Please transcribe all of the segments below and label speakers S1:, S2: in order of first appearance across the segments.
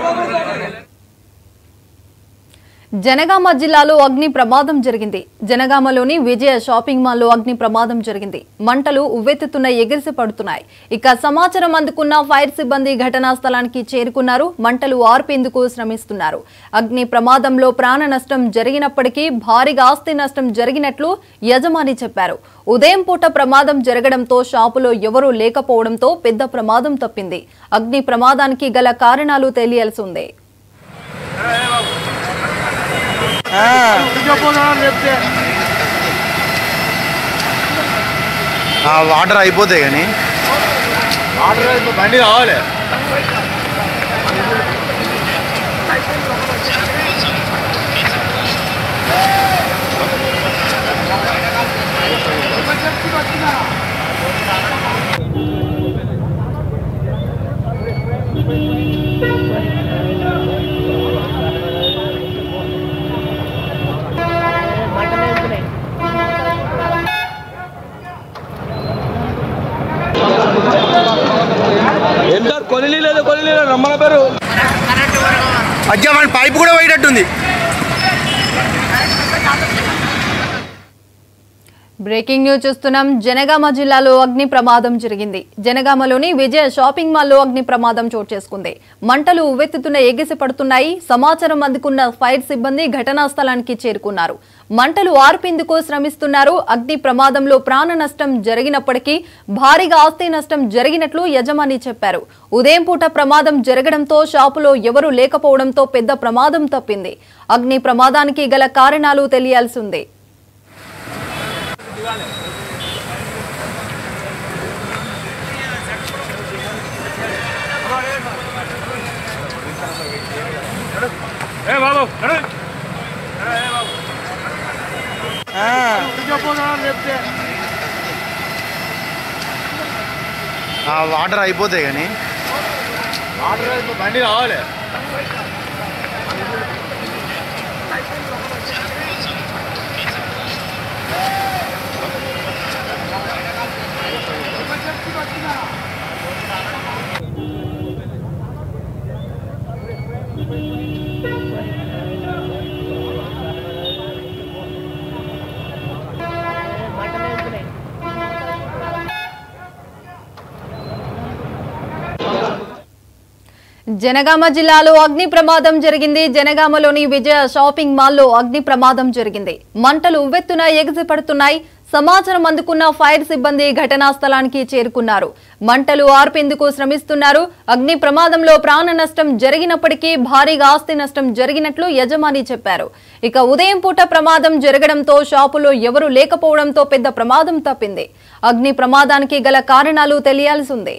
S1: జనగామ జిల్లాలో అగ్ని ప్రమాదం జరిగింది జనగామలోని విజయ షాపింగ్ మాల్లో అగ్ని ప్రమాదం జరిగింది మంటలు ఉవ్వెత్తుతున్న ఎగిరిసి పడుతున్నాయి ఇక సమాచారం అందుకున్న ఫైర్ సిబ్బంది ఘటనా స్థలానికి చేరుకున్నారు మంటలు ఆర్పేందుకు శ్రమిస్తున్నారు అగ్ని ప్రమాదంలో ప్రాణ నష్టం జరిగినప్పటికీ భారీగా ఆస్తి నష్టం జరిగినట్లు యజమాని చెప్పారు ఉదయం పూట ప్రమాదం జరగడంతో షాపులో ఎవరూ లేకపోవడంతో పెద్ద ప్రమాదం తప్పింది అగ్ని ప్రమాదానికి గల కారణాలు తెలియాల్సి ఉంది
S2: ఆ వాటర్ అయిపోతాయి కానీ
S3: బండి కావాలి ఎంత కొలిలి లేదు కొలిలి లేదు రమ్మన పేరు
S2: అజ్జా మన పైపు కూడా పోయేటట్టుంది
S1: బ్రేకింగ్ న్యూస్ చూస్తున్నాం జనగామ జిల్లాలో అగ్ని ప్రమాదం జరిగింది జనగామలోని విజయ షాపింగ్ మాల్లో అగ్ని ప్రమాదం చోటు చేసుకుంది మంటలు ఉవ్వెత్తుతున్న ఎగిసి పడుతున్నాయి సమాచారం అందుకున్న ఫైర్ సిబ్బంది ఘటనా స్థలానికి చేరుకున్నారు మంటలు ఆర్పేందుకు శ్రమిస్తున్నారు అగ్ని ప్రమాదంలో ప్రాణ నష్టం జరిగినప్పటికీ భారీగా ఆస్తి నష్టం జరిగినట్లు యజమాని చెప్పారు ఉదయం పూట ప్రమాదం జరగడంతో షాపులో ఎవరూ లేకపోవడంతో పెద్ద ప్రమాదం తప్పింది అగ్ని ప్రమాదానికి గల కారణాలు తెలియాల్సి ఉంది
S3: ఏ బాబు
S2: ఆ వాటర్ అయిపోతాయి కానీ
S3: బండి కావాలి
S1: జనగామ జిల్లాలో అగ్ని ప్రమాదం జరిగింది జనగామలోని విజయ షాపింగ్ మాల్లో అగ్ని ప్రమాదం జరిగింది మంటలు ఉవ్వెత్తున ఎగిసి పడుతున్నాయి సమాచారం అందుకున్న ఫైర్ సిబ్బంది ఘటనా స్థలానికి చేరుకున్నారు మంటలు ఆర్పేందుకు శ్రమిస్తున్నారు అగ్ని ప్రమాదంలో ప్రాణ నష్టం జరిగినప్పటికీ భారీగా ఆస్తి నష్టం జరిగినట్లు యజమాని చెప్పారు ఇక ఉదయం పూట ప్రమాదం జరగడంతో షాపులో ఎవరూ లేకపోవడంతో పెద్ద ప్రమాదం తప్పింది అగ్ని ప్రమాదానికి గల కారణాలు తెలియాల్సి ఉంది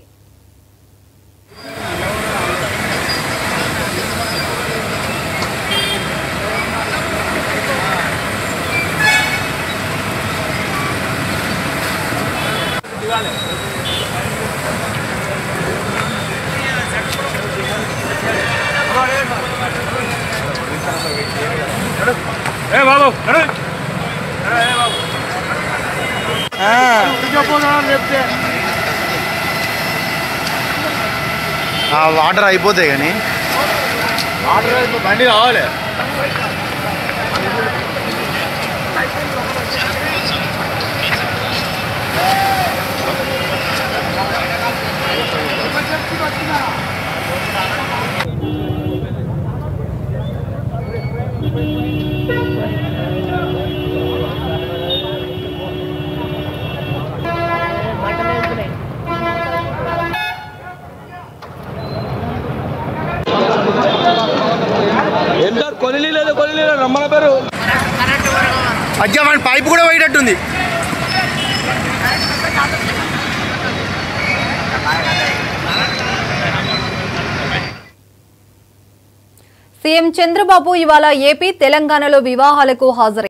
S3: ఏ బాబు
S2: ఆ వాటర్ అయిపోతాయి కానీ
S3: బండి కావాలి ఎంత కొలిలి లేదు కొలిలి లేదు రమ్మన పేరు
S2: అజ్జా మన పైపు కూడా పోయేటట్టుంది
S1: సీఎం చంద్రబాబు ఇవాళ ఏపీ తెలంగాణలో వివాహాలకు హాజరై